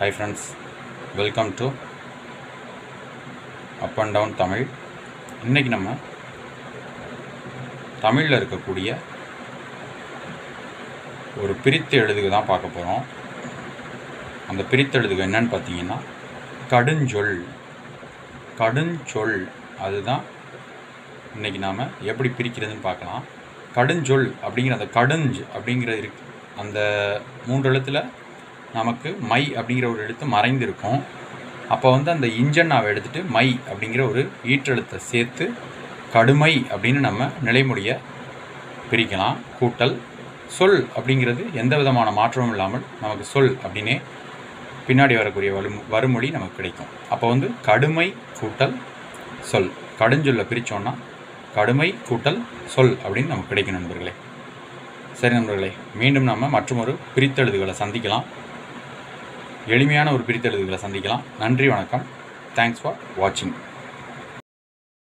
hi friends welcome to up and down Tamil இன்றைக்கி நம்ம தமிழில் இருக்கக்கூடிய ஒரு பிரித்து எழுதுக தான் பார்க்க போகிறோம் அந்த பிரித்து எழுதுக என்னன்னு பார்த்தீங்கன்னா கடுஞ்சொல் கடுஞ்சொல் அதுதான் இன்றைக்கி நாம் எப்படி பிரிக்கிறதுன்னு பார்க்கலாம் கடுஞ்சொல் அப்படிங்கிற அந்த கடுஞ்ச் அப்படிங்கிற இருக்கு அந்த மூன்று எழுத்தில் நமக்கு மை அப்படிங்கிற ஒரு எழுத்து மறைந்திருக்கும் அப்போ வந்து அந்த இன்ஜன்னாவை எடுத்துகிட்டு மை அப்படிங்கிற ஒரு ஈற்றெழுத்தை சேர்த்து கடுமை அப்படின்னு நம்ம நிலைமொழியை பிரிக்கலாம் கூட்டல் சொல் அப்படிங்கிறது எந்த விதமான மாற்றமும் இல்லாமல் நமக்கு சொல் அப்படின்னே பின்னாடி வரக்கூடிய வரு வருமொழி நமக்கு கிடைக்கும் அப்போ வந்து கடுமை கூட்டல் சொல் கடுஞ்சொல்லை பிரித்தோன்னா கடுமை கூட்டல் சொல் அப்படின்னு நமக்கு கிடைக்கும் நண்பர்களே சரி நண்பர்களே மீண்டும் நம்ம மற்றொரு பிரித்தெழுதுகளை சந்திக்கலாம் எளிமையான ஒரு பிரித்தெழுதுகளை சந்திக்கலாம் நன்றி வணக்கம் தேங்க்ஸ் ஃபார் வாட்சிங்